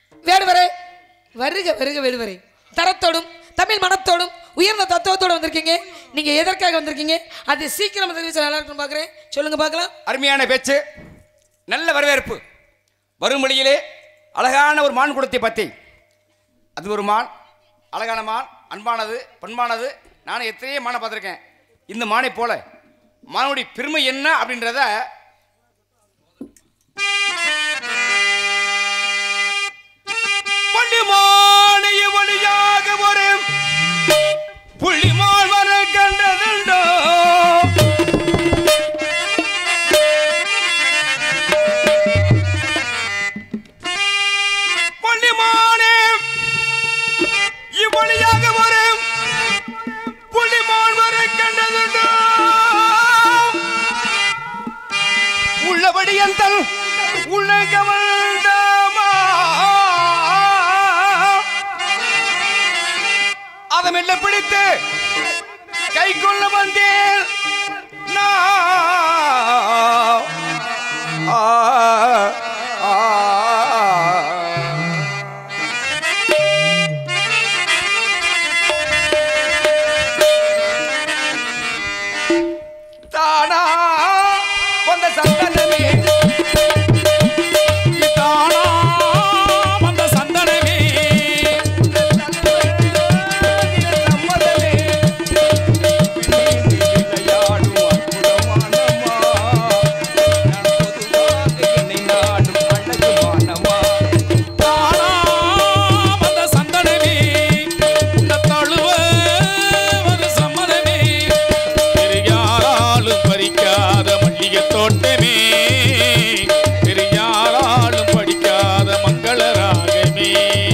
வேடுவரே வருக வருக வேடுவரே தரத்தோடும் தமிழ் மனத்தோடும் உயர்ந்த தத்துவத்தோடு வந்திருக்கீங்க நீங்க எதற்காக வந்திருக்கீங்க அது சீக்கிரம் தெரிவிச்சா நல்லா இருக்கும்னு பார்க்குறேன் சொல்லுங்க பார்க்கலாம் அருமையான பேச்சு நல்ல வரவேற்பு வரும் வழியிலே அழகான ஒரு மான் குடத்தை பார்த்தேன் அது ஒரு மான் அழகான மான் அன்பானது பண்பானது நானும் எத்தனையோ மானை பார்த்துருக்கேன் இந்த மானை போல மானுடைய பெருமை என்ன அப்படின்றத பள்ளிமானைய வழியாக ஒரு புள்ளிமான் வர கண்டதுண்டோ பள்ளிமானே இவ்வழியாக வரும் புள்ளிமான் வர கண்டதுண்டோ உள்ளபடி அந்த உள்ள கவர்ந்தாமா அதை மெல்ல பிடித்து கை கொள்ள வந்தேன் நான். ஆ, ஆ, ஆ. தானா வந்த சந்தனமே தானா வந்த சந்தனமே சம்மதமே விளையாடும் அற்புதமானமா நான் பொதுவாக என்னை நாடும் அழகு மானமா தானா வந்த சந்தனமே உன்னை தழுவ ஒரு சம்மதமே பெரியாராலும் பறிக்காத மல்லிகை தோட்டமே பெரியாராலும் படிக்காத மங்கள ராகமே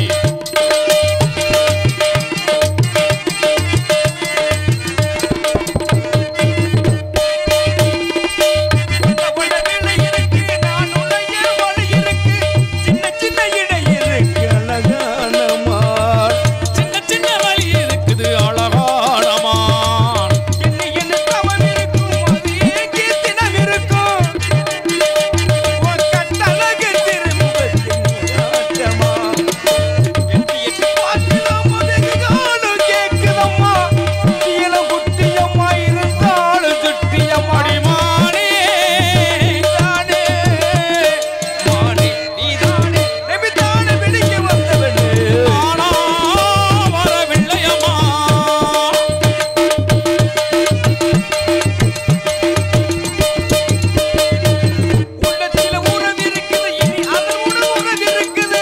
வடவிலை இருக்கு நான் உடைய வழி இருக்கு சின்ன சின்ன இடை இருக்கு அழகானமா சின்ன சின்ன வழி இருக்குது அழகானமான் என்ன என்ன தவம் இருக்கும் அது ஏங்கி தினம் இருக்கும் உன் கட்டழகு திருமுகத்தின் ஆட்டமா எட்டி எட்டி பார்க்கலாம் முதுகு காலும் கேட்குதம்மா குட்டியெல்லாம் குட்டியம்மா இருந்தாலும் சுட்டியம்மா அடிமானே தானே மானே நீதானே நபிதானே விழிக்க வந்தவனே ஆனா வரவில்லையம்மா உள்ளத்தில உறவு இருக்குது இனி அதன் உடன் உறவு இருக்குது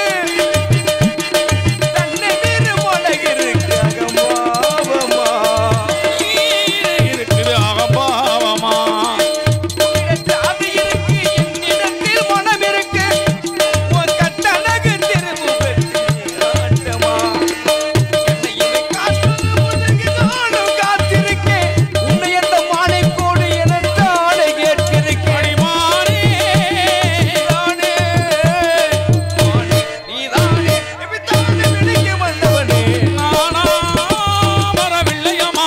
தன்னை வேறு மலகு இருக்கு அகம்பாவமா ஈர இருக்குது அகம்பாவமா உன்னிடத்தில் அது இருக்கு என்னிடத்தில் மனம் இருக்கு உன் கட்டழகு திருமுகத்தில் ஆட்டமா என்னை இவை காட்டுவது உனக்கு நானும் காத்திருக்கேன் உன்னை அந்த மாலை போடு என தானே கேட்டிருக்கேன் அடிமானே தானே மானே நீதானே நபிதானே விழிக்க வந்தவனே ஆனா வரவில்லையம்மா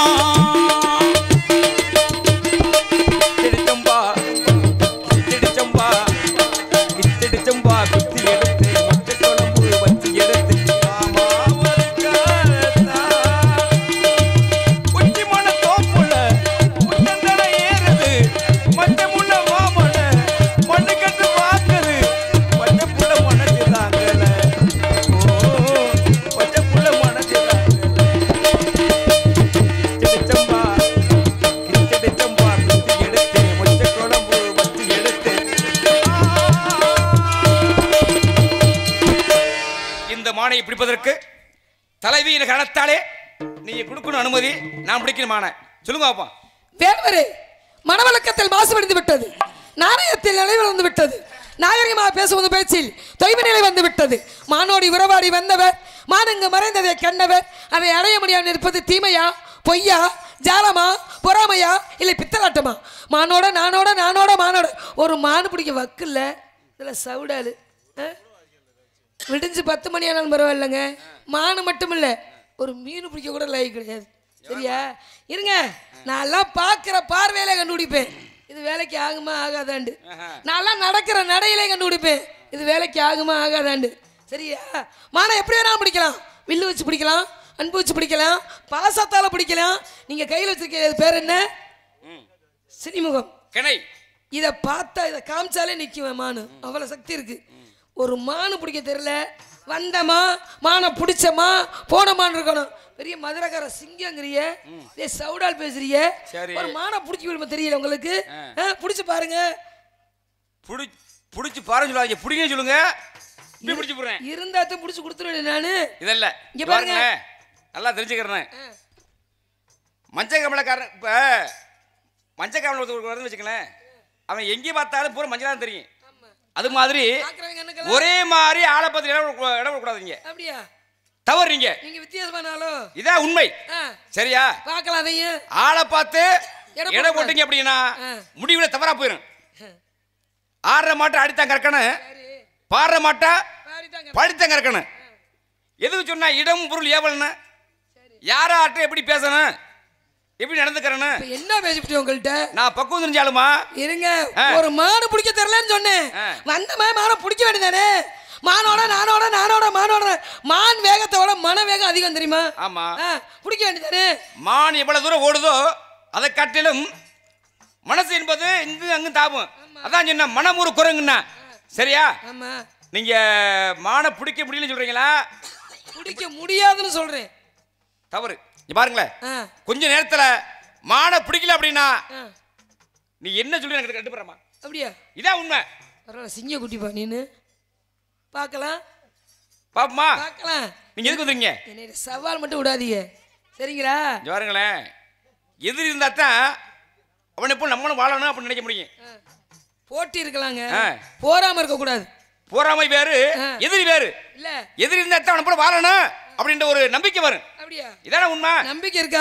இத்திடிச்சம்பா இத்திடிச்சம்பா இத்திடிச்சம்பா குத்தி எடுத்து மொச்சை குழம்பு வச்சு எடுத்து மாமா வருகாரத்தா. உச்சி மன தோப்புல உச்சந்தல ஏறுது மஞ்ச முள்ள மாமன மண்ணு கட்டு பாக்குது பச்சை புள்ள மனசு தாங்கல ஓ பச்சை புள்ள மனசு தாங்கல கிச்சடிச்சம்பா கிச்சடிச்சம்பா குத்தி எடுத்து மொச்சை குழம்பு வச்சு எடுத்து இந்த மானை பிடிப்பதற்கு தலைவியின் கணத்தாலே நீங்க கொடுக்கணும் அனுமதி நான் பிடிக்கணும் மானை சொல்லுங்க பாப்பா வேடுவரே மனவழக்கத்தில் மாசுபடிந்து விட்டது நாணயத்தில் நிலை வந்து விட்டது நாகரிகமாக பேசுவது பேச்சில் தொய்வு நிலை வந்து விட்டது மானோடி உறவாடி வந்தவர் மானங்கு மறைந்ததை கண்டவர் அதை அடைய முடியாமல் இருப்பது தீமையா பொய்யா ஜாலமா பொறாமையா இல்லை பித்தலாட்டமா மானோட நானோட நானோட மானோட ஒரு மானு பிடிக்க வக்கில்ல இதில் சவுடாலு ஆ? விடிஞ்சு பத்து மணி ஆனாலும் பரவாயில்லைங்க மானு மட்டும் இல்லை ஒரு மீன் பிடிக்க கூட லைக் கிடையாது சரியா இருங்க நான் எல்லாம் பார்க்குற பார்வையில கண்டுபிடிப்பேன் இது வேலைக்கு ஆகுமா ஆகாதாண்டு நான்லாம் நடக்கிற நடையிலே கண்டுபிடிப்பேன் இது வேலைக்கு ஆகுமா ஆகாதாண்டு சரியா மானை எப்படி வேணாலும் பிடிக்கலாம் வில்லு வச்சு பிடிக்கலாம் அன்பு வச்சு பிடிக்கலாம் பாசத்தால பிடிக்கலாம் நீங்க கையில் வச்சிருக்க பேர் என்ன ம். சினிமுகம் கிணை இதை பார்த்தா இதை காமிச்சாலே நிற்கும் மானு அவ்வளோ சக்தி இருக்கு ஒரு மானு பிடிக்க தெரியல வந்தமா மானை பிடிச்சமா போனமான்னு இருக்கணும் பெரிய மதுரக்கார சிங்கங்கிறிய இதே சவுடால் பேசுறிய சரி. ஒரு மானை பிடிக்க விடுமா தெரியல உங்களுக்கு பிடிச்சு பாருங்க புடி புடிச்சு பாருன்னு சொல்லாதீங்க பிடிங்கன்னு சொல்லுங்க இப்படி பிடிச்சு போடுறேன் இருந்தாத்தையும் பிடிச்சி கொடுத்துருவேன் நானு இதல்ல இங்க இங்க பாருங்க. பாருங்க நல்லா தெரிஞ்சுக்கிறேன் மஞ்சள் கமலக்காரன் இப்போ மஞ்சள் கமல ஒருத்தர் வருதுன்னு வச்சுக்கலேன் அவன் எங்கே பார்த்தாலும் பூரா மஞ்சள் தான் தெரியும் அது மாதிரி பார்க்குறவங்க என்னக்கெல்லாம் ஒரே மாதிரி ஆளை பார்த்து இடம் விடக்கூ- இடம் விடக்கூடாதீங்க அப்படியா தவறுறீங்க நீங்க வித்தியாசமானாலும் இதான் உண்மை ஆ சரியா பார்க்கலாம் அதையும் ஆளை பார்த்து எடை இடம் போடக்கூடாது. போட்டீங்க அப்படின்னா ஆ. முடிவுல தவறா போயிடும் ஆடுற மாட்டை அடித்தான் கறக்கணும் சரி பாடுற மாட்டை பாடிட்டாங்க படித்தங்க இருக்கணும் எதுக்கு சொன்னா இடம் பொருள் ஏவல்னு யாராட்ட எப்படி பேசணும் எப்படி நடந்துக்கிறேன்னு இப்ப என்ன பேசிவிட்டு உங்கள்கிட்ட நான் பக்குவம் தெரிஞ்சாலுமா இருங்க ஆ. ஒரு மாடு பிடிக்க தெரியலன்னு சொன்னேன் ஆ. வந்த மாதிரி மானை பிடிக்க வேண்டியதானே மானோட நானோட நானோட மானோட மான் வேகத்தோட மன வேகம் அதிகம் தெரியுமா ஆமா ஆ, பிடிக்க வேண்டியதானே மான் எவ்வளவு தூரம் ஓடுதோ அதை காட்டிலும் மனசு என்பது இங்கு அங்கும் தாவும் அதான் சொன்ன மனம் ஒரு குரங்குன்னா சரியா ஆமா நீங்க மானை பிடிக்க முடியலன்னு சொல்றீங்களா பிடிக்க முடியாதுன்னு சொல்றேன் தவறு இங்க பாருங்களேன் ஆ, கொஞ்ச நேரத்துல மானை பிடிக்கல அப்படின்னா ஆ. நீ என்ன சொல்லி எனக்கு கட்டுப்படுறமா அப்படியா இதான் உண்மை பரவாயில்ல சிங்க குட்டிப்பா நீனு பார்க்கலாம் பாப்பமா பார்க்கலாம் நீங்க எதுக்கு வந்துருங்க என்னை சவால் மட்டும் விடாதீங்க சரிங்களா இங்க பாருங்களேன் எதிரி இருந்தா தான் அவனை இப்போ நம்மளும் வாழணும் அப்படின்னு நினைக்க முடியும் ஆ. போட்டி இருக்கலாங்க ஆ. போராம இருக்க கூடாது போறாமை வேறு ஆ. எதிரி வேறு இல்ல எதிரி இருந்தா தான் அவனை போல வாழணும் அப்படின்ற ஒரு நம்பிக்கை வரும் அப்படியா இதானே உண்மை நம்பிக்கை இருக்கா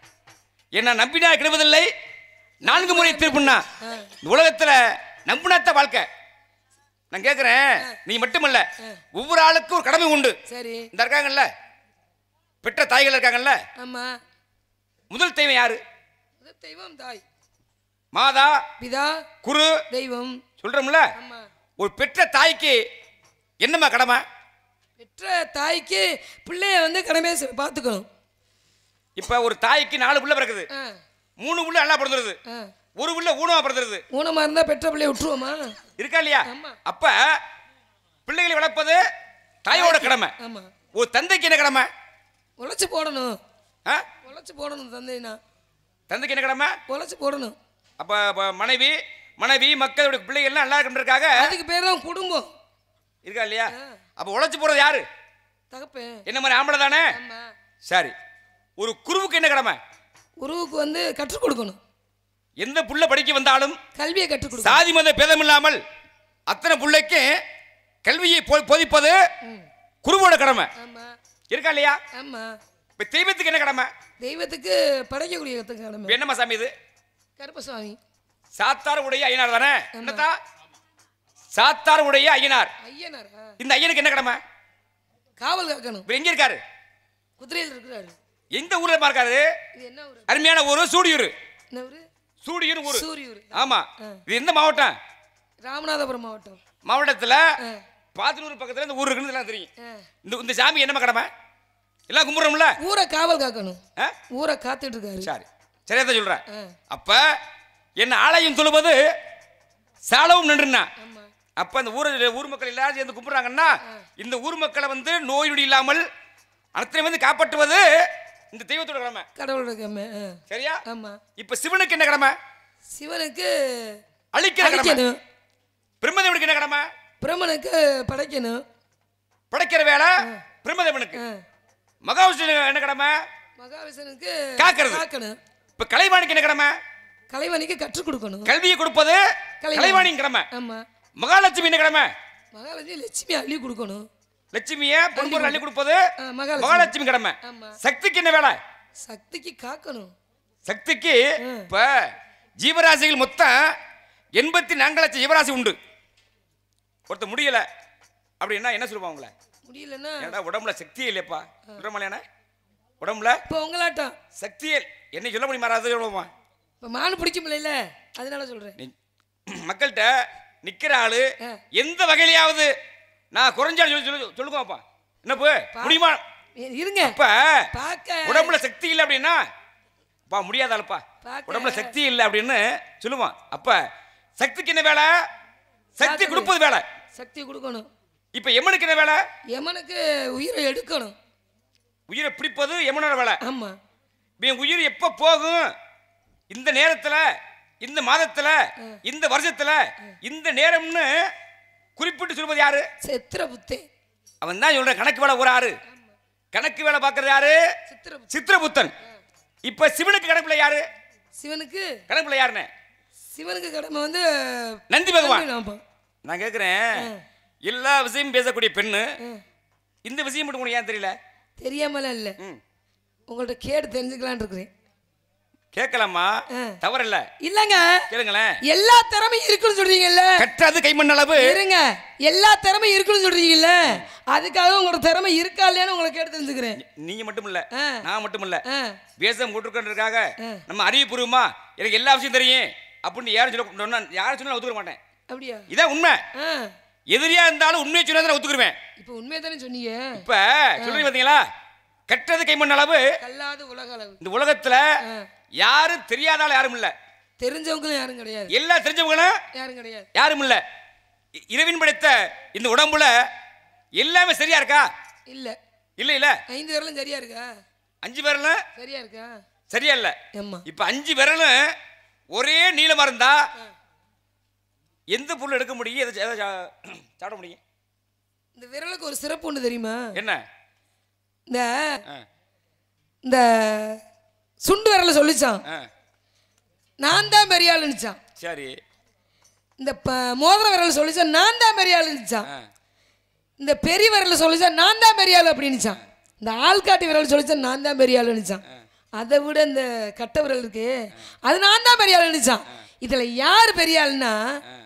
என்ன நம்பினா கிடைப்பதில்லை நான்கு முறை திருப்புனா இந்த உலகத்துல நம்பினாத்த வாழ்க்கை நான் கேட்குறேன் நீ மட்டுமல்ல ஒவ்வொரு ஆளுக்கும் ஒரு கடமை உண்டு சரி இந்த இருக்காங்கல்ல பெற்ற தாய்கள் இருக்காங்கல்ல ஆமா முதல் தெய்வம் யாரு அது தெய்வம் தாய் மாதா பிதா குரு தெய்வம் சொல்றோம்ல ஆமா ஒரு பெற்ற தாய்க்கு என்னம்மா கடமை பெற்ற தாய்க்கு பிள்ளைய வந்து கடமையை செ- பார்த்துக்கணும் இப்ப ஒரு தாய்க்கு நாலு புள்ள பிறக்குது ஆ, மூணு புள்ள நல்லா பிறந்துருது ஆ. ஒரு புள்ள ஊனமா பிறந்துருது ஊனமா இருந்தா பெற்ற பிள்ளைய விட்டுருவோமா இருக்கா இல்லையா ஆமா. அப்ப பிள்ளைகளை வளர்ப்பது தாயோட கடமை ஆமா ஒரு தந்தைக்கு என்ன கடமை உழைச்சி போடணும் ஆ? உழைச்சி போடணும் தந்தைனா தந்தைக்கு என்ன கடமை உழைச்சி போடணும் அப்ப அப்ப மனைவி மனைவி மக்களுடைய பிள்ளைகள்லாம் நல்லா இருக்கணுன்றக்காக அதுக்கு பேர் தான் குடும்பம் இருக்கா இல்லையா அப்ப உழைச்சு போறது யாரு தகப்பேன் என்ன மாதிரி ஆம்பளை தானே ஆமா சரி ஒரு குருவுக்கு என்ன கடமை உருவுக்கு வந்து கற்றுக் கொடுக்கணும் எந்த புள்ள படிக்க வந்தாலும் கல்வியை கற்றுக் கொடுக்கணும் சாதி மத பேதம் இல்லாமல் அத்தனை பிள்ளைக்கு கல்வியை போ- போதிப்பது குருவோட கடமை ஆமா இருக்கா இல்லையா ஆமா இப்ப தெய்வத்துக்கு என்ன கடமை தெய்வத்துக்கு படைக்கக்கூடிய கத்துக்க கடமை இப்ப என்னம்மா சாமி இது கருப்பசாமி சாத்தார் உடைய ஐயனார் தானே என்னத்தா சாத்தார் உடைய ஐயனார் ஐயனாரா இந்த ஐயனுக்கு என்ன கடமை காவல் காக்கணும் இவர் எங்க இருக்காரு குதிரையில் இருக்கிறாரு எந்த ஊர்ல இருக்காரு இது என்ன ஊரு அருமையான ஊரு சூடியூர் என்ன ஊரு சூடியூர் ஊரு சூரியூர் ஆமா இது எந்த மாவட்டம் ராமநாதபுரம் மாவட்டம் மாவட்டத்துல ஆ. பாத்தனூர் பக்கத்துல இந்த ஊர் இருக்குன்னு எல்லாம் தெரியும் ஆ. இந்த இந்த சாமி என்ன கடமை எல்லாம் கும்பிடுறோம்ல ஊரை காவல் காக்கணும் ஆ? ஊரை காத்துட்டு இருக்காரு சரி சரியா தான் சொல்றேன் ஆ. அப்ப என்ன ஆலயம் சொல்லுவது சாலவும் நின்றுனா ஆமா அப்ப அந்த ஊர் ஊர் மக்கள் எல்லாரும் சேர்ந்து கும்பிடுறாங்கன்னா இந்த ஊர் மக்களை வந்து நோய் நொடி இல்லாமல் அத்தனை வந்து காப்பாற்றுவது இந்த தெய்வத்தோட கடமை கடவுளோட கம்மை ஆ. சரியா ஆமா இப்ப சிவனுக்கு என்ன கடமை சிவனுக்கு அழிக்கிற கடமை அழிக்கணும் பிரம்மதேவனுக்கு என்ன கடமை பிரம்மனுக்கு படைக்கணும் படைக்கிற வேலை பிரம்மதேவனுக்கு ஆ. மகாவிஷ்ணு என்ன கடமை மகாவிஷ்ணுக்கு காக்கிறது. காக்கணும் இப்ப கலைவாணிக்கு என்ன கடமை கலைவனிக்கு கற்றுக் கொடுக்கணும் கல்வியை கொடுப்பது கலைவாணி. கலைவாணியின் கடமை ஆமா மகாலட்சுமி என்ன கடமை மகாலட்சுமி லட்சுமி அள்ளி கொடுக்கணும் லட்சுமிய பொன்பொருள் அள்ளி கொடுப்பது ஆ, மகாலட்சுமி மகாலட்சுமி கடமை ஆமா சக்திக்கு என்ன வேலை சக்திக்கு காக்கணும் சக்திக்கு இப்ப ஜீவராசிகள் மொத்தம் எண்பத்தி நான்கு லட்சம் ஜீவராசி உண்டு ஒருத்தர் முடியல அப்படின்னா என்ன சொல்லுவாங்க உங்களை முடியலன்னா ஏன்டா உடம்புல சக்தியே இல்லையப்பா சொல்றமாலையான உடம்புல இப்போ உங்களாட்டம் சக்தியே என்ன சொல்ல முடியுமா அது சொல்லுவோமா இப்போ மானு பிடிக்க முடியல அதனால சொல்றேன் நீ மக்கள்கிட்ட நிக்கிற ஆளு ஆ. எந்த வகையிலையாவது நான் குறைஞ்சா சொல்லி சொல்லு சொல்லுங்கப்பா என்ன போ முடியுமா இ- இருங்க இப்ப பார்க்க உடம்புல சக்தி இல்லை அப்படின்னா பா முடியாதாலப்பா பார்க்க- உடம்புல சக்தி இல்லை அப்படின்னு சொல்லுவான் அப்ப சக்திக்கு என்ன வேலை சக்தி பார்க்கணும். கொடுப்பது வேலை சக்தி கொடுக்கணும் இப்ப எமனுக்கு என்ன வேலை எமனுக்கு உயிரை எடுக்கணும் உயிரை பிடிப்பது எமனோட வேலை ஆமா இவன் உயிர் எப்ப போகும் இந்த நேரத்துல இந்த மாதத்துல இந்த வருஷத்துல இந்த நேரம்னு குறிப்பிட்டு சொல்வது யாரு சித்திர புத்தே அவன் தான் சொல்ற கணக்கு வேலை ஒரு ஆறு கணக்கு வேலை பார்க்கறது யாரு சித்திர புத்தே. சித்திரபுத்தன் இப்ப சிவனுக்கு கணக்குல யாரு சிவனுக்கு கணக்குல யாருன்னு சிவனுக்கு கடமை வந்து நந்தி பகவான் ஆமா. நான் கேக்குறேன் எல்லா விஷயமும் பேசக்கூடிய பெண்ணு இந்த விஷயம் மட்டும் உனக்கு ஏன் தெரியல தெரியாமலாம் இல்லை ம். உங்கள்ட்ட கேட்டு தெரிஞ்சுக்கலான்னு இருக்கிறேன் கேட்கலாமா ஆ. தவறில்ல இல்லங்க கேளுங்களேன் எல்லா திறமையும் இருக்குன்னு சொல்றீங்கல்ல கற்றது கைமண் அளவு இருங்க எல்லா திறமையும் இருக்குன்னு சொல்றீங்கல்ல அதுக்காக உங்களோட திறமை இருக்கா இல்லையான்னு உங்களை கேட்டு தெரிஞ்சுக்கிறேன் நீங்க மட்டும் இல்ல ஆ. நான் மட்டும் இல்ல ஆ, வேஷம் போட்டுருக்கன்றதுக்காக நம்ம அறிவுபூர்வமா எனக்கு எல்லா விஷயம் தெரியும் அப்படின்னு யாரும் சொல்ல சொன்னா யாரும் சொன்னா நான் ஒத்துக்க மாட்டேன் அப்படியா இதான் உண்மை ஆ எதிரியா இருந்தாலும் உண்மையை சொன்னா நான் ஒத்துக்குருவேன் இப்போ உண்மையை தானே சொன்னீங்க இப்ப சொல்றீங்க பாத்தீங்களா கற்றது கைமண் அளவு கல்லாத உலக அளவு இந்த உலகத்துல ஆ. யாரும் தெரியாதால யாரும் இல்ல தெரிஞ்சவங்களும் யாரும் கிடையாது எல்லா தெரிஞ்சவங்களும் யாரும் கிடையாது யாரும் இல்ல இ- இறைவன் படைத்த இந்த உடம்புல எல்லாமே சரியா இருக்கா இல்ல இல்ல இல்ல ஐந்து விரலும் சரியா இருக்கா அஞ்சு விரலும் சரியா இருக்கா சரியா இல்ல ஏம்மா இப்ப அஞ்சு விரலும் ஒரே நீளமா இருந்தா எந்த பொருள் எடுக்க முடியும் எதை எதை சா- சாப்பிட முடியும் இந்த விரலுக்கு ஒரு சிறப்பு ஒன்று தெரியுமா என்ன இந்த ஆ, இந்த சுண்டு விரல சொல்லிச்சான் ஆ, நான் தான் பெரிய ஆளுன்னுச்சான் சரி இந்த ப- மோதிர விரல் சொல்லிச்சான் நான் தான் பெரிய ஆளுன்னுச்சான் ஆ, இந்த பெரிய விரல் சொல்லிச்சா நான் தான் பெரிய ஆள் அப்படின்னுச்சான் இந்த ஆள்காட்டி விரல் சொல்லிச்சா நான் தான் பெரிய ஆளுன்னுச்சான் அதை விட இந்த கட்டை விரல் இருக்கு அது நான் தான் பெரிய ஆளுன்னுச்சான் இதுல யார் பெரிய ஆளுன்னா ஆ.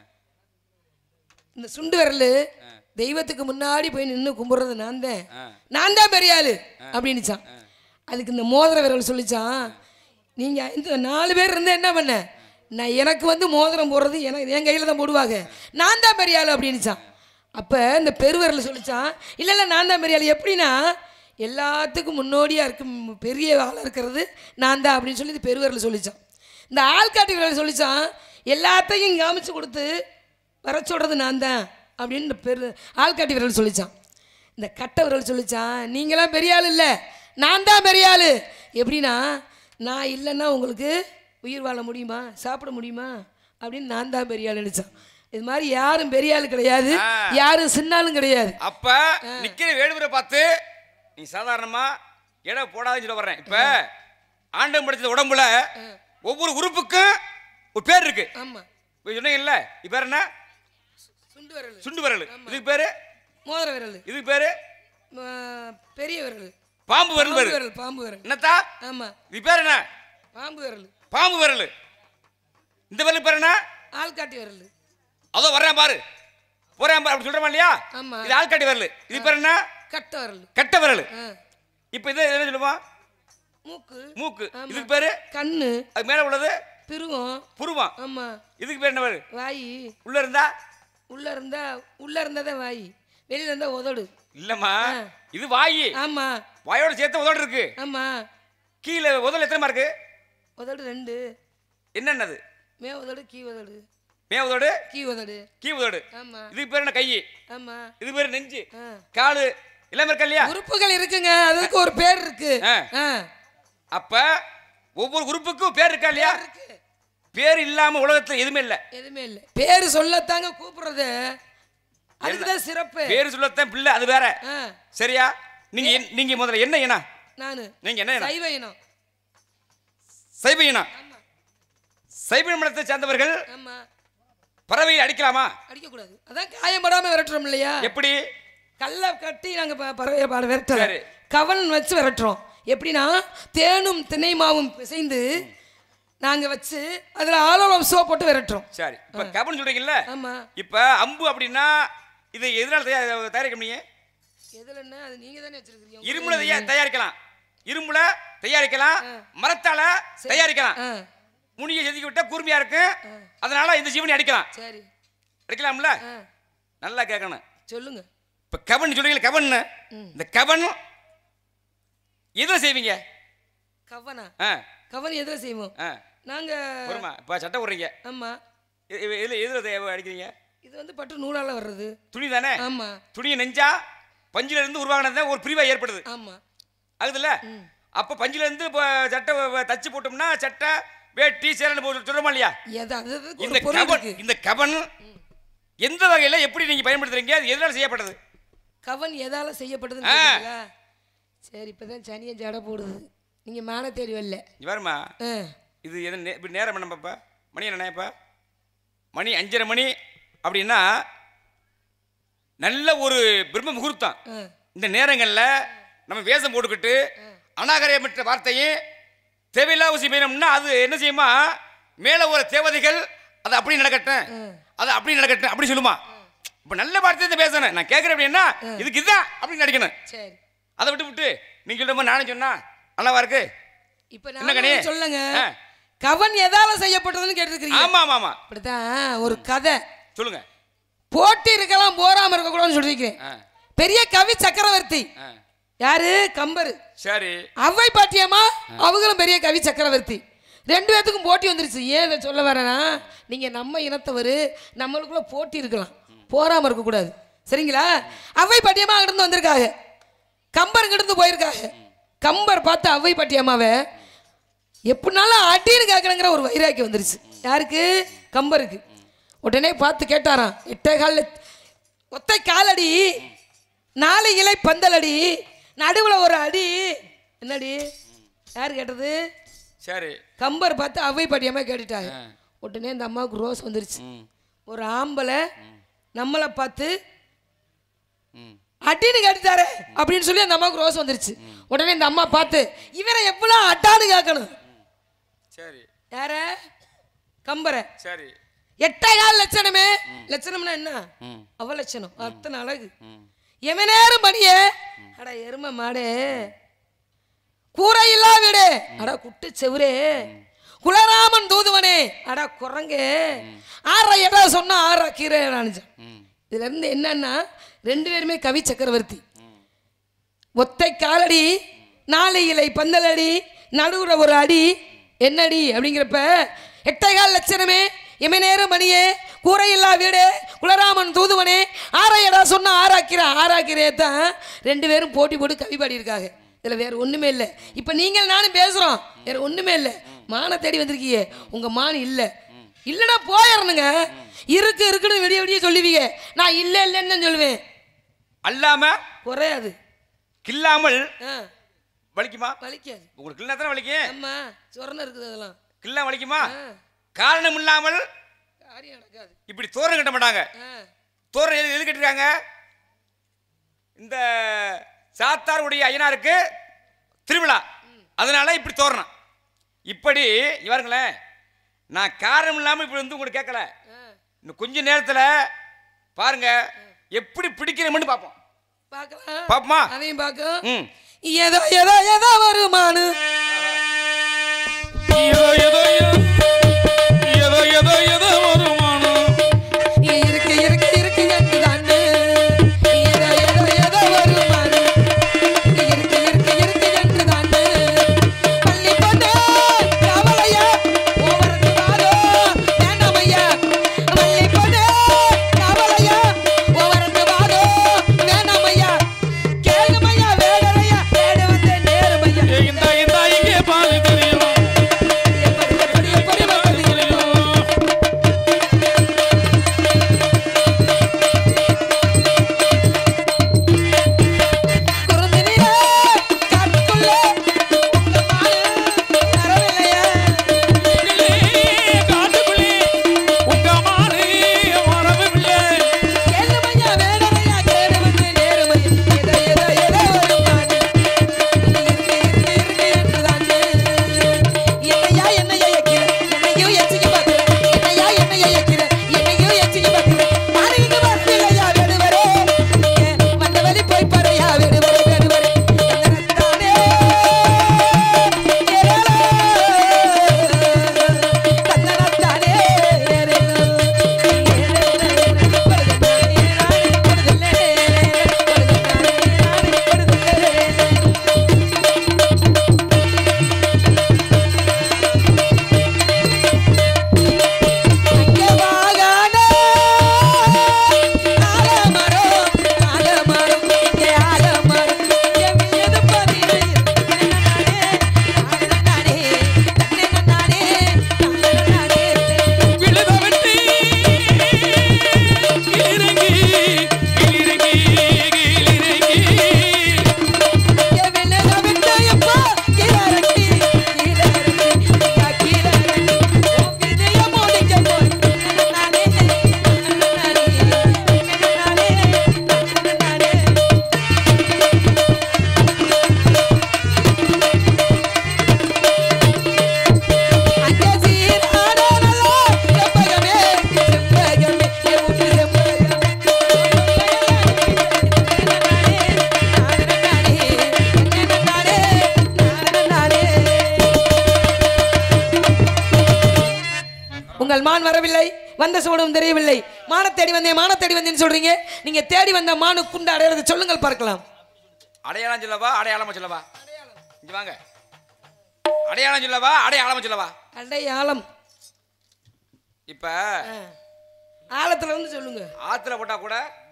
இந்த சுண்டு விரல் தெய்வத்துக்கு முன்னாடி போய் நின்று கும்பிடுறது நான் தான் ஆ. நான் தான் பெரிய ஆளு அப்படின்னுச்சான் அதுக்கு இந்த மோதிர விரல் சொல்லிச்சான் நீங்க இந்த நாலு பேர் இருந்து என்ன பண்ண நான் எனக்கு வந்து மோதிரம் போடுறது எனக்கு என் கையில் தான் போடுவாங்க நான் தான் பெரிய ஆளு அப்படின்னுச்சான் அப்போ இந்த பெருவிரல் சொல்லிச்சான் இல்லை இல்லை நான் தான் பெரிய ஆளு எப்படின்னா எல்லாத்துக்கும் முன்னோடியாக இருக்கும் பெரிய ஆளாக இருக்கிறது நான் தான் அப்படின்னு சொல்லி இந்த பெருவிரல் சொல்லிச்சான் இந்த ஆள்காட்டி விரல் சொல்லிச்சான் எல்லாத்தையும் காமிச்சு கொடுத்து வர சொல்கிறது நான் தான் அப்படின்னு இந்த பெரு ஆள்காட்டி விரல் சொல்லிச்சான் இந்த கட்டை விரல் சொல்லிச்சான் நீங்களாம் பெரிய ஆள் இல்லை நான் தான் பெரிய ஆள் எப்படின்னா நான் இல்லைன்னா உங்களுக்கு உயிர் வாழ முடியுமா சாப்பிட முடியுமா அப்படின்னு நான் தான் பெரிய ஆள் நினைச்சான் இது மாதிரி யாரும் பெரிய ஆள் கிடையாது யாரும் சின்னாலும் கிடையாது அப்ப நிக்கிற வேடுவரை பார்த்து நீ சாதாரணமா எடை போடாதுன்னு சொல்ல வர்றேன் இப்ப ஆண்டம் படைச்ச உடம்புல ஒவ்வொரு உறுப்புக்கும் ஒரு பேர் இருக்கு ஆமாம் இப்ப சொன்னீங்கல்ல இது பேர் என்ன சுண்டு விரல் சுண்டு விரல் இதுக்கு பேரு மோதிர விரல் இதுக்கு பேரு ம- பெரிய விரல் பாம்பு விரல் பாம்பு பேரு விரல் பாம்பு விரல் என்னத்தா ஆமாம் இது பேர் என்ன பாம்பு விரல் பாம்பு விரல் இந்த விரல் பேர் என்ன ஆள்காட்டி விரல் அதோ வர்றேன் பாரு போறேன் பாரு அப்படி சொல்றமா இல்லையா ஆமா. இது ஆள்காட்டி விரல் இது பேர் என்ன கட்டை விரல் கட்ட விரல் ஆ இப்ப இது என்ன சொல்லுவோம் மூக்கு மூக்கு ஆமா. இதுக்கு பேரு கண்ணு அது மேல உள்ளது பிருவம் புருவம் ஆமாம் இதுக்கு பேர் என்ன பேரு வாய் உள்ள இருந்தா உள்ள இருந்தா உள்ள இருந்தா தான் வாய் வெளியில இருந்தா உதடு இல்லம்மா இது வாய் ஆமா வாயோட சேர்த்து உதடு இருக்கு ஆமா கீழே உதடு எத்தனை இருக்கு உதடு ரெண்டு என்னென்னது மே உதடு கீ உதடு மே உதடு கீ உதடு கீ உதடு ஆமா இதுக்கு பேர் என்ன கை ஆமா இது பேர் நெஞ்சு ஆ. காலு எல்லாமே இருக்கா இல்லையா உறுப்புகள் இருக்குங்க அதுக்கு ஒரு பேர் இருக்கு ஆ. ஆ. அப்ப ஒவ்வொரு உறுப்புக்கும் பேர் இருக்கா இல்லையா இருக்கு பேர் இல்லாம உலகத்துல எதுவுமே இல்ல எதுவுமே இல்லை பேர் சொல்லத்தாங்க கூப்பிடுறது அதுக்குதான் சிறப்பு பேர் சொல்லத்தான் பிள்ளை அது வேற ஆ சரியா நீங்க என்- நீங்க முதல்ல என்ன இனம் நானு நீங்க என்ன இனம் சைவ இனம் சைவ இனம் ஆமா சைவ இனத்தை சேர்ந்தவர்கள் ஆமா பறவையை அடிக்கலாமா அடிக்கக்கூடாது அதான் காயப்படாம விரட்டுறோம் இல்லையா எப்படி கல்லை கட்டி நாங்க ப- பறவையை பாட விரட்டுறோம் சரி. கவன் வச்சு விரட்டுறோம் எப்படின்னா தேனும் திணை மாவும் பிசைந்து நாங்க வச்சு அதுல ஆலோலம் சோ போட்டு விரட்டுறோம் சரி இப்ப கபன் சொல்றீங்கல்ல ஆமா இப்ப அம்பு அப்படின்னா இது எதனால தயார் தயாரிக்க முடியும் எதுல என்ன அது நீங்க தானே வச்சிருக்கீங்க இரும்புல தயா- தயாரிக்கலாம் இரும்புல தயாரிக்கலாம் மரத்தால தயாரிக்கலாம் ஆ முனியை செதுக்கி விட்டா கூர்மையா இருக்கு அதனால இந்த ஜீவனை அடிக்கலாம் சரி அடிக்கலாம்ல ஆ நல்லா கேட்கணும் சொல்லுங்க இப்ப கவன் சொல்றீங்க கவன் இந்த கவன் எதுல செய்வீங்க கவனா ஆ கவன் எதில் செய்வோம் ஆ நாங்க வருமா இப்ப சட்டை விடுறீங்க ஆமா இ- இ- எதுல எதுல தே- அடிக்கிறீங்க இது வந்து பட்டு நூலால வர்றது துணி தானே ஆமா துணியை நெஞ்சா பஞ்சில இருந்து உருவாகினது ஒரு பிரிவா ஏற்படுது ஆமா ஆகுதுல்ல அப்ப பஞ்சில இருந்து இப்போ சட்டை வ- வ- தச்சு போட்டோம்னா சட்டை வேட்டி சேரன் போட்டு சொல்றோமா இல்லையா எது அது அதுக்கு இந்த ஒரு பொருள் கவன் இருக்கு இந்த கவன் எந்த வகையில எப்படி நீங்க பயன்படுத்துறீங்க அது எதனால செய்யப்பட்டது கவன் எதால செய்யப்படுதுன்னு ஆ. கேக்குறீங்களா? சரி இப்பதான் சனியை ஜடை போடுது நீங்க மேன தேடி வரல இங்க பாருமா ஆ. இது எது நே- இப்ப நேரம் என்ன பாப்பா மணி என்ன இப்ப மணி அஞ்சரை மணி அப்படின்னா நல்ல ஒரு பிரம்ம முகூர்த்தம் ஆ. இந்த நேரங்களில் நம்ம வேஷம் போட்டுக்கிட்டு அநாகரியமற்ற வார்த்தையை தேவையில்லாத விஷயம் வேணும்னா அது என்ன செய்யுமா மேலே ஒரு தேவதைகள் அது அப்படி நடக்கட்டும் அது அப்படி நடக்கட்டும் அப்படி சொல்லுமா இப்போ நல்ல வார்த்தையை தான் பேசணும் நான் கேட்குறேன் அப்படின்னா இதுக்கு இதுதான் அப்படின்னு நடிக்கணும் சரி அதை விட்டு விட்டு நீங்க சொல்ற மாதிரி நானும் சொன்னா நல்லாவா இருக்கு இப்ப என்ன கனி? நான் சொல்லுங்க ஆ. கவன் எதால செய்யப்பட்டதுன்னு கேட்டிருக்கிறீங்க ஆமா ஆமா ஆமா அப்படித்தான் ஒரு கதை சொல்லுங்க போட்டி இருக்கலாம் போராம இருக்க கூடாதுன்னு சொல்லியிருக்கிறேன் ஆ, பெரிய கவி சக்கரவர்த்தி ஆ. யாரு கம்பரு சரி அவ்வை பாட்டியம்மா அவங்களும் பெரிய கவி சக்கரவர்த்தி ரெண்டு பேத்துக்கும் போட்டி வந்துருச்சு ஏன் இதை சொல்ல வரேன்னா நீங்க நம்ம இனத்தவர் நம்மளுக்குள்ள போட்டி இருக்கலாம் போராம இருக்கக்கூடாது சரிங்களா அவ்வை பாட்டியம்மா அங்கிருந்து வந்திருக்காங்க கம்பர் இங்கிருந்து போயிருக்காங்க கம்பர் பார்த்து அவ்வை பாட்டியம்மாவை எப்படினாலும் அடின்னு கேட்கணுங்கிற ஒரு வைராக்கி வந்துருச்சு யாருக்கு கம்பருக்கு உடனே பார்த்து கேட்டாராம் எட்டே காலில் ஒத்தை காலடி நாலு இலை பந்தலடி நடுவில் ஒரு அடி என்னடி யார் கேட்டது சரி கம்பர் பார்த்து அவ்வை பாட்டியம்மா கேட்டுட்டாங்க ஆ. உடனே இந்த அம்மாவுக்கு ரோஸ் வந்துருச்சு ம் ஒரு ஆம்பளை நம்மளை பார்த்து ம் அடின்னு கேட்டுட்டாரு அப்படின்னு சொல்லி அந்த அம்மாவுக்கு ரோஸ் வந்துருச்சு உடனே இந்த அம்மா பார்த்து இவரை எவ்வளோ அட்டான்னு கேட்கணும் சரி யார கம்பரை சரி எட்டையால் லட்சணமே லட்சணம்னா என்ன ம் அவ லட்சணம் அத்தனை அழகு ம் எம நேரம் மணியே அட எரும மாடே கூரை இல்லா வீடு அட குட்டு செவுரே குலராமன் தூதுவனே அட குரங்கே ஆற எடா சொன்னா ஆற கீரை நினைச்சேன் ம் இதுல இருந்து என்னன்னா ரெண்டு பேருமே கவி சக்கரவர்த்தி ஒத்தை காலடி நாலு இலை பந்தலடி நடுவுற ஒரு அடி என்னடி அப்படிங்கிறப்ப எட்டைகால் லட்சணமே எமநேர மணியே கூரையில்லா வீடு குலராமன் தூதுவனே ஆராயடா சொன்ன ஆராக்கிற ஆராக்கிறே தான் ரெண்டு பேரும் போட்டி போட்டு கவி பாடியிருக்காங்க இதில் வேற ஒன்றுமே இல்லை இப்போ நீங்கள் நானும் பேசுகிறோம் வேற ஒன்றுமே இல்லை மானை தேடி வந்திருக்கீங்க உங்கள் மான் இல்லை இல்லைன்னா போயிடணுங்க இருக்கு இருக்குன்னு விடிய விடிய சொல்லுவீங்க நான் இல்லை இல்லைன்னு தான் சொல்லுவேன் அல்லாம குறையாது கில்லாமல் ஆ வலிக்குமா வலிக்காது உங்களுக்கு கில்லா தானே வலிக்கும் அம்மா சொரணம் இருக்குது அதெல்லாம் கில்லா வலிக்குமா ஆ காரணம் இல்லாமல் காரியம் நடக்காது இப்படி தோரணம் கட்ட மாட்டாங்க ஆ தோரணம் எது எது கட்டிருக்காங்க இந்த சாத்தாருடைய ஐயனாருக்கு திருவிழா அதனால இப்படி தோரணம் இப்படி இவருங்களேன் நான் காரணம் இல்லாமல் இப்படி வந்து உங்களுக்கு கேட்கல ஆ இன்னும் கொஞ்ச நேரத்தில் பாருங்க எப்படி பிடிக்கிறோம்னு பார்ப்போம் பார்க்கலாம் பார்ப்போமா அதையும் பார்க்கும் ம் ஏதோ ஏதோ ஏதோ வருமானு ஏதோ ஏதோ ஏதோ ஏதோ ஏதோ வருமானம் இருக்கு இருக்கு இருக்கு என்று தாண்டு ஏதோ ஏதோ ஏதோ வருமானு இருக்கு இருக்கு இருக்கு என்று தாண்டு பள்ளி கொண்டு கவலையா ஓவரது வாதோ வேண்டாமையா பள்ளி கொண்டு கவலையா ஓவரது வாதோ வேண்டாமையா கேளுமையா வேடலையா வேட வந்த நேருமையா ஏ, இந்தா இந்தா இங்கே பாரு தெரியும் எப்படி மான் வரவில்லை வந்த சூடும் தெரியவில்லை மான தேடி வந்தேன் மான தேடி வந்தேன்னு சொல்றீங்க நீங்க தேடி வந்த மானு குண்டு அடையிறது சொல்லுங்கள் பார்க்கலாம் அடையாளம் சொல்லவா அடையாளமா சொல்லவா இங்க வாங்க அடையாளம் சொல்லவா அடையாளமா சொல்லவா அடையாளம் இப்ப ஆ. ஆழத்துல இருந்து சொல்லுங்க ஆத்துல போட்டா கூட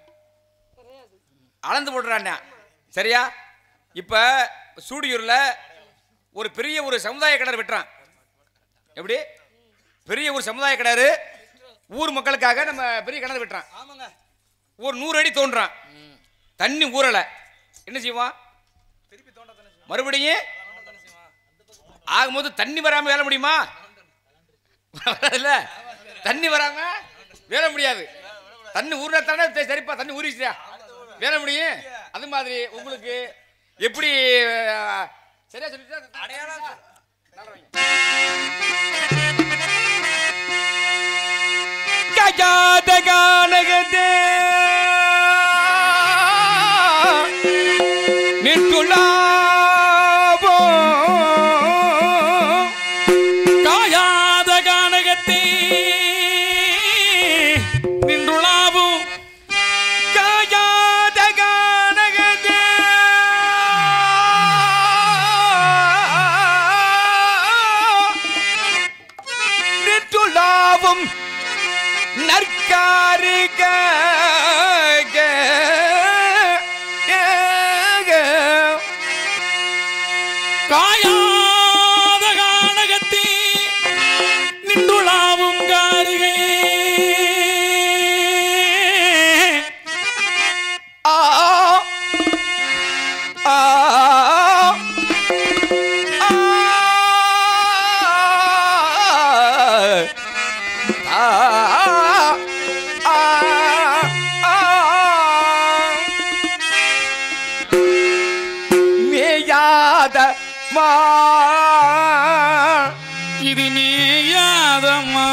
அளந்து போட்டுறான் சரியா இப்ப சூடியூர்ல ஒரு பெரிய ஒரு சமுதாய கிணறு வெட்டுறான் எப்படி பெரிய ஒரு சமுதாய கிணறு ஊர் மக்களுக்காக நம்ம பெரிய கிணறு வெட்டுறான் ஒரு நூறு அடி தோன்றான் தண்ணி ஊறல என்ன செய்வான் மறுபடியும் ஆகும்போது தண்ணி வராம வேலை முடியுமா இல்ல தண்ணி வராம வேலை முடியாது தண்ணி ஊறினா தானே சரி- சரிப்பா தண்ணி ஊறிச்சியா வேலை முடியும் அது மாதிரி உங்களுக்கு எப்படி அஹ், சரியா சொல்லிட்டா அடையாளம் கஜாத கானகதே நிற்குலாவோ காயாத கானகத்தே நின்றுளாவும் காயாத கானகதே நிற்றுலாவும் நற்காரிக காயாத கானகத்தே நின்றுளாவும் காரிகை ஆ ஆ மேயாத மா இது மேயாதம்மா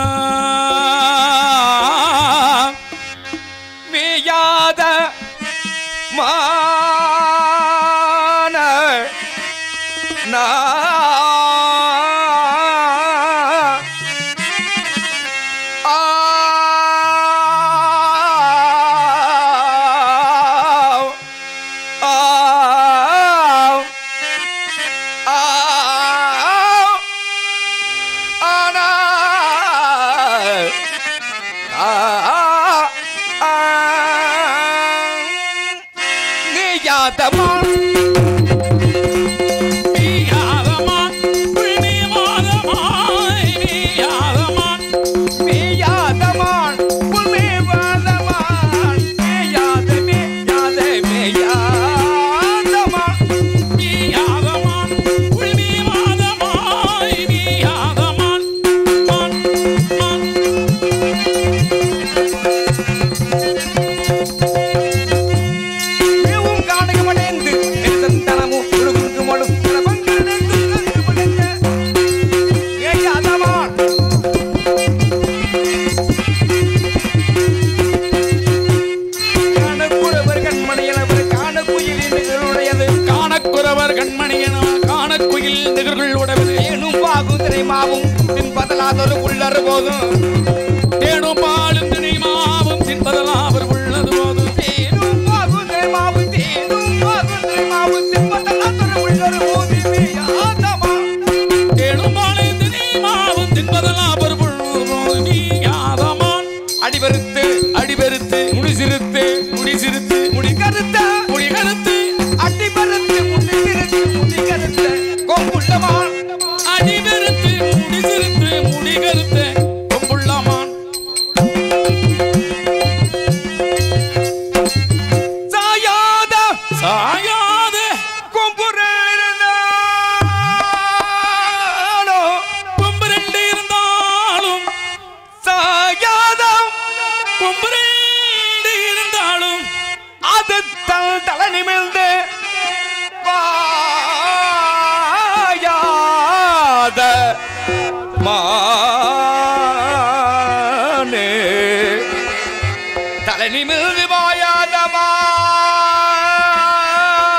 மேயாத மான நா ஆவ். ஆவ். ஆவ். ஆனா ஆ ஆ நீயாதமா மேயாதம்மா புள்ளிமாதமாய் மேயாதம்மா மேயாதமான் புல்மேவாதமான் மேயாத மேயாத மேயாதமான் மேயாதம்மா புள்ளிமாதமாய் மேயாதம்மா மான் மான் மேவும் காணகமடைந்து நெருந்தனமும் உருகுங்கு மொழும் பங்கடைந்து நெருங்குமடைந்த மேயாதமான் காணக்குறவர் கண்மணியனவர் காணக்குயிலின் நிகழுடையது காணக்குறவர் கண்மணியன காணக்குயில் நிகர்கள் உடவது ஏனும் பாகுதிரை மாவும் பின்பதலாதொரு உள்ளறு போதும் தேடும் பாலும் தினைமாவும் தின்பதெல்லாம் அவர் உள்ளது போது தேனும் பாகுதிரை மாவும் தேனும் பாகுதிரை மாவும் பின்பதலாதொரு உள்ளறு போதும் மேயாதமா தேடும் பாலும் தினைமாவும் தின்பதெல்லாம் அவர் உள்ளது போது நீயாதமான் அடிபருத்து அடிபெருத்து முடிசிறுத்து முடிசிறுத்து முடிகருத்த முடிகருத்து அடிபருத்து முடிசிறுத்து முடிகருத்த கொம்புள்ளமான் அடிபெருத்து முடிசிறுத்து முடிகருத்த கொம்புள்ளமான் சாயாத சாயாத கொம்புரோ கொம்பு ரெண்டு இருந்தாலும் சாயாத கொம்பு ரெண்டு இருந்தாலும் அது தல் தலை நிமிர்ந்து வாயாத மானே தலை நிமிர்ந்து வாயாத மா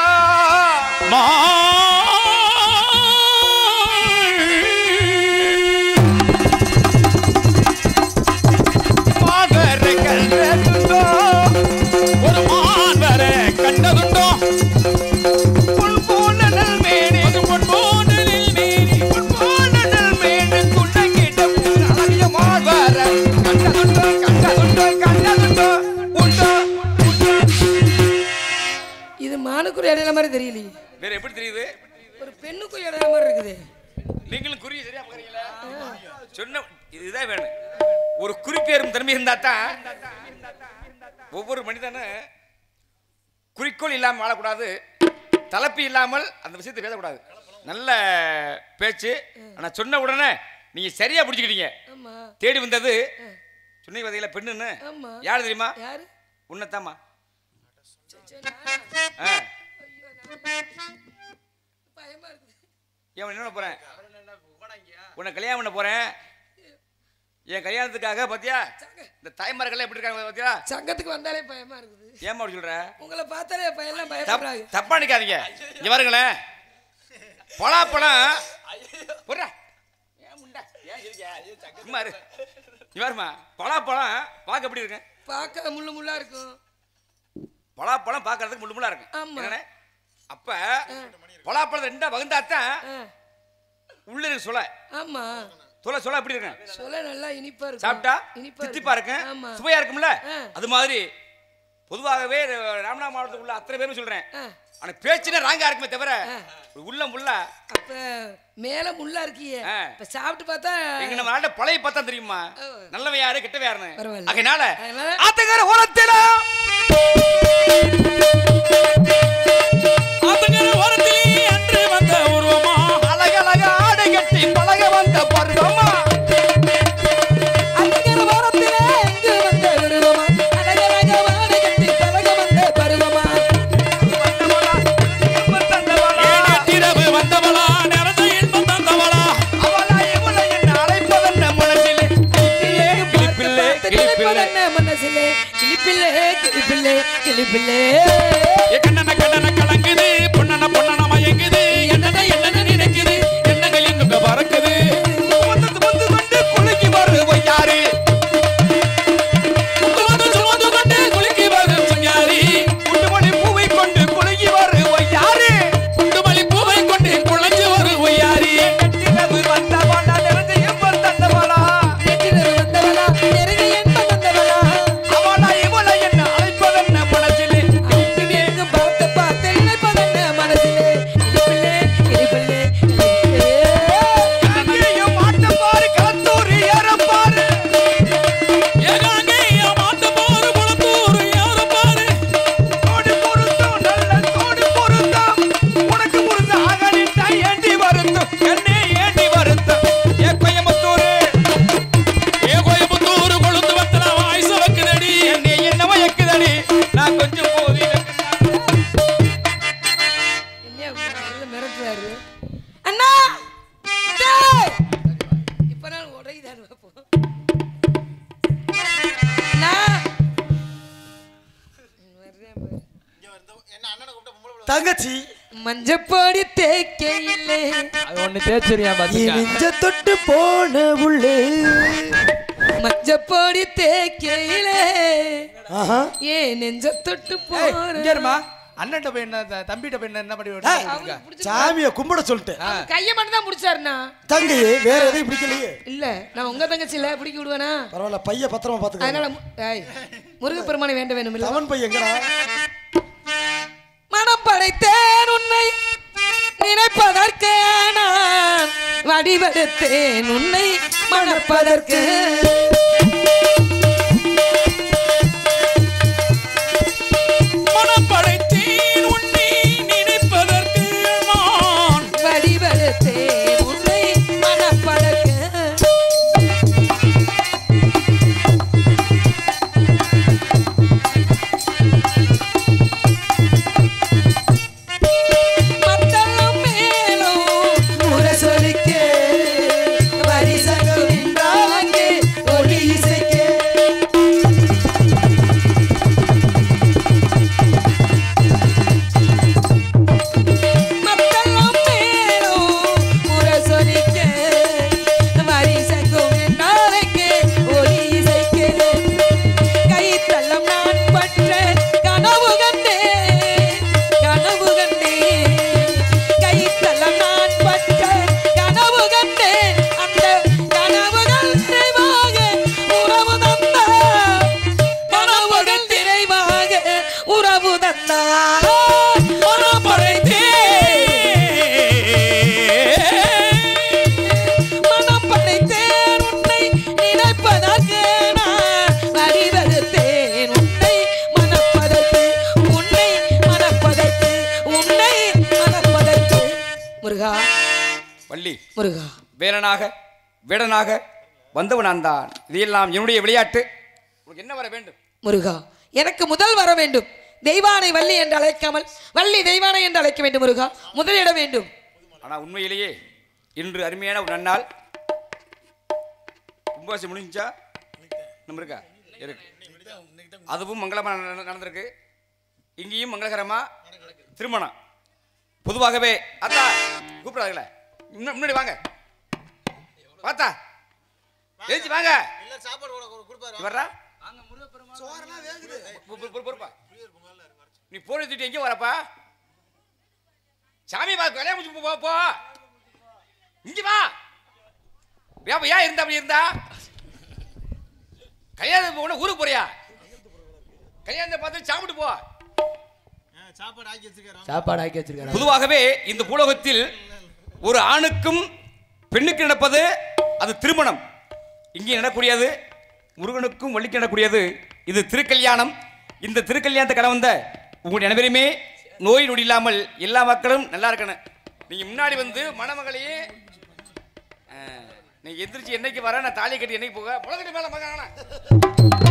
கண்டதுண்டோ பொன் போல நல்மேனி அது பொன் போனலில் மேனி பொன் போல நல்மேனி துள்ளங்கிடம் அழகிய மால்வர கண்டதுண்டோ கண்டதுண்டோ கண்டதுண்டோ உண்டோ உண்டோ இது மானுக்குரிய இடையில மாதிரி தெரியலையே வேற எப்படி தெரியுது ஒரு பெண்ணுக்குரிய இடையில மாதிரி இருக்குது நீங்களும் குறி சரியா பார்க்கறீங்களா சொன்ன இதுதான் வேணும் ஒரு குறிப்பேறும் தன்மை இருந்தா தான் ஒவ்வொரு மனிதனும் குறிக்கோள் இல்லாமல் வாழக்கூடாது தலைப்பு இல்லாமல் அந்த விஷயத்தை பேசக்கூடாது நல்ல பேச்சு ஆனா சொன்ன உடனே நீங்க சரியா பிடிச்சிக்கிட்டீங்க ஆமா தேடி வந்தது சொன்ன வதையில பெண்ணுன்னு ஆமா யார் தெரியுமா யாரு உன்னத்தாமா சரி, சரி, நானா? ஆ ஐயோ, நான் பயமா இருக்குது ஏன் என்ன பண்ண போறேன் உன்னை கல்யாணம் பண்ண போறேன் என் கல்யாணத்துக்காக பாத்தியா இந்த தாய்மார்கள் எப்படி இருக்காங்க பாத்தியா சங்கத்துக்கு வந்தாலே பயமா இருக்குது ஏமா அப்படி சொல்ற உங்களை பார்த்தாலே பையன்லாம் தப்- பயப்படுறாங்க தப்பா நிக்காதீங்க இங்க பாருங்களேன் பலாப்பழம் போடுறா. ஏன் முண்டை? ஏன் சிரிக்க? சும்மா இரு. இங்க பாரும்மா, பலாப்பழம் பார்க்க எப்படி இருக்கு பார்க்க முள்ளு முள்ளா இருக்கும் பலாப்பழம் பார்க்கறதுக்கு முள்ளு முள்ளா இருக்கு ஆமா. என்னண்ணே? அப்ப பலாப்பழம் ரெண்டா வகுந்தாத்தான் ஆ, உள்ள இருக்கு சுளை ஆமா சுளை சுளை எப்படி இருக்கு சொல்ல நல்லா இனிப்பா இருக்கும் சாப்பிட்டா இனிப்பா தித்திப்பா இருக்கு ஆமா சுவையா இருக்கும்ல ஆ. அது மாதிரி பொதுவாகவே ராமநாத மாவட்டத்தில் உள்ள அத்தனை பேரும் சொல்றேன் ஆ, ஆனா பேச்சுனா ராங்கா இருக்குமே தவிர ஆ. உள்ளம் உள்ள அப்ப மேல முள்ளா இருக்கியே ஆ. இப்ப சாப்பிட்டு பார்த்தா எங்க நம்ம நாட்டுல பழைய பார்த்தா தெரியுமா ஓ. நல்லவன் யாரு கெட்டவன் யாருன்னு பரவாயில்ல. அதனால அதனால- ஆத்தங்கர ஓரத்தில ஆத்தங்கர ஓரத்திலே அன்று வந்த உருவமா அழகழக ஆடை கட்டி பழக வந்த பருவமா அழகர வாரத்திலே எங்கு வந்த விருவமா அழகராக வாடை கட்டி பழக வந்த பருவமா வந்தவளா, இன்பம் தந்தவளா, ஏழெட்டிரவு வந்தவளா நிறைந்த இன்பம் தந்தவளா அவளா இவளை என்ன அழைப்பதென்ன மனசிலே கிளிப்பிள்ளை, கிளிப்பிள்ளை. என்ன மனசிலே கிளிப்பிள்ளே கிளிப்பிள்ளே கிளிப்பிள்ளே ஏ கண்ணன கண்ணன கலங்குது பொண்ணன பொண்ணன மயங்குது என்னன என்னன நினைக்குது எண்ணங்கள் எங்க பறக்குது வந்து வந்து வந்து குலுக்கி வருவோம் யாரு சுமந்து சுமந்து கொண்டு குலுக்கி வரும் சுஞாரி குண்டுமணி பூவை கொண்டு குலுக்கி வருவோம் யாரு குண்டுமலி பூவை கொண்டு குழஞ்சு வரும் ஒய்யாரி இரவு வந்தவளா நிறைஞ்ச இன்பம் தந்தவளா நேற்றிரவு வந்தவளா நெருங்கி என்ப வந்தவளா அவளா இவளை என்ன அழைப்பதென்ன மனசிலே அன்பில் எங்கும் பார்த்து பார்த்து நினைப்பதென்ன மனசிலே கிளிப்பிள்ளே கிளிப்பிள்ளே கிளிப்பிள்ளே அங்கேயும் ஆட்டம் பாரு கலத்தூரி ஏறப்பாரு ஏகாங்கே மாத்த போரு குளத்தூர் யார பாரு தோடு பொருத்தம் நல்ல தோடு பொருத்தம் உனக்கு முருந்த ஆகணிட்டா ஏண்டி வருத்தம் என்னே ஏண்டி வருத்தம் ஏ கோயம்புத்தூரு ஏ கோயம்புத்தூர் கொழுந்து வத்தல வாய்ஸ் வைக்குதடி என்னே என்ன மயக்குதடி நான் கொஞ்சம் போதி என்ன உங்களை மிரட்டுறாரு அண்ணா டேய்! இப்ப நான் உடையுதான் பார்ப்போம் அண்ணா வர்றேன் பாரு. தங்கச்சி மஞ்சப்பொடி தேக்கையிலே அது ஒண்ணு தேய்ச்சிரியா என் பாத்துக்க நெஞ்ச தொட்டு போன உள்ளே மஞ்சப்பொடி தேக்கையிலே ஆஹா ஏன் நெஞ்ச தொட்டு இங்க இருமா போற அண்ணன்ட்ட போய் என்ன த- தம்பிட்ட போய் என்ன என்ன பண்ணி ஏய், விட்டுருக்க? சாமியை கும்பிட சொல்லிட்டேன் கைய மட்டும் தான் முடிச்சாருண்ணா தங்கையே வேற எதையும் பிடிக்கலையே இல்ல நான் உங்க தங்கச்சி இல்ல பிடிக்க விடுவேனா பரவாயில்ல பைய பத்திரமா பாத்துக்க அதனால மு- ஏய், முருகப்பெருமானை வேண்ட வேணும் இல்ல அவன் பையன் எங்கடா மனம் படைத்தேன் உன்னை நினைப்பதற்கு நான் வடிவெடுத்தேன் உன்னை மணப்பதற்கு மனம் படைத்தேன் உன்னை நினைப்பதற்கு நான் வடிவெடுத்தேன் உன்னை மணப்பதற்கு மத்தளம் மேலும் முரசொலிக்க வரிசகம் நின்றால் அங்கே வள்ளி முருகா வேலனாக வேடனாக வந்தவன் நான் தான் இதையெல்லாம் என்னுடைய விளையாட்டு உனக்கு என்ன வர வேண்டும் முருகா எனக்கு முதல் வர வேண்டும் தெய்வானை வள்ளி என்று அழைக்காமல் வள்ளி தெய்வானை என்று அழைக்க வேண்டும் முருகா முதலிட வேண்டும் ஆனால் உண்மையிலேயே இன்று அருமையான ஒரு நன்னாள் கும்பாசி முடிஞ்சா நம்ம இருக்கா இருக்கு அதுவும் மங்களமாக நட- நடந்திருக்கு இங்கேயும் மங்களகரமா திருமணம் பொதுவாகவே அத்தா கூப்பிடாதுங்களே முன்ன- முன்னாடி வாங்க பார்த்தா எழுச்சி வாங்க நீ வர்றா பொ- பொ- பொ- பொறுப்பா நீ போன தூக்கிட்டு எங்கே வரப்பா சாமி பா கல்யாணம் முடிச்சு போ போ இங்க வா ஏன் ஏன் இருந்தா அப்படி இருந்தா கல்யாணம் போன ஊருக்கு போறியா கல்யாணத்தை பார்த்து சாப்பிட்டு போ சாப்பாடு ஆக்கி வச்சிருக்காரு பொதுவாகவே இந்த பூலோகத்தில் ஒரு ஆணுக்கும் பெண்ணுக்கு நடப்பது அது திருமணம் இங்கே நடக்கூடியது முருகனுக்கும் வள்ளிக்கு நடக்கூடியது இது திருக்கல்யாணம் இந்த திருக்கல்யாணத்தை கடந்த உங்களுடைய அனைவருமே நோய் நொடி இல்லாமல் எல்லா மக்களும் நல்லா இருக்கணும் நீங்க முன்னாடி வந்து மணமகளையே ஆ, நீ எந்திரிச்சு என்னைக்கு வர நான் தாலி கட்டி என்னைக்கு போக புலகட்டி மேல மகனா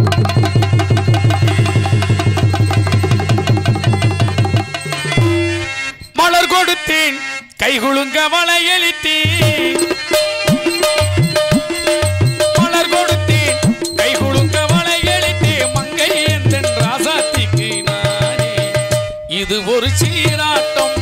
மலர் கொடுத்தேன் கைகுலுங்க வளையலிட்டேன் மலர் கொடுத்தேன் கைகுலுங்க வளையலிட்டேன் மங்கை எந்தன் ராசாத்திக்கு நானே இது ஒரு சீராட்டம்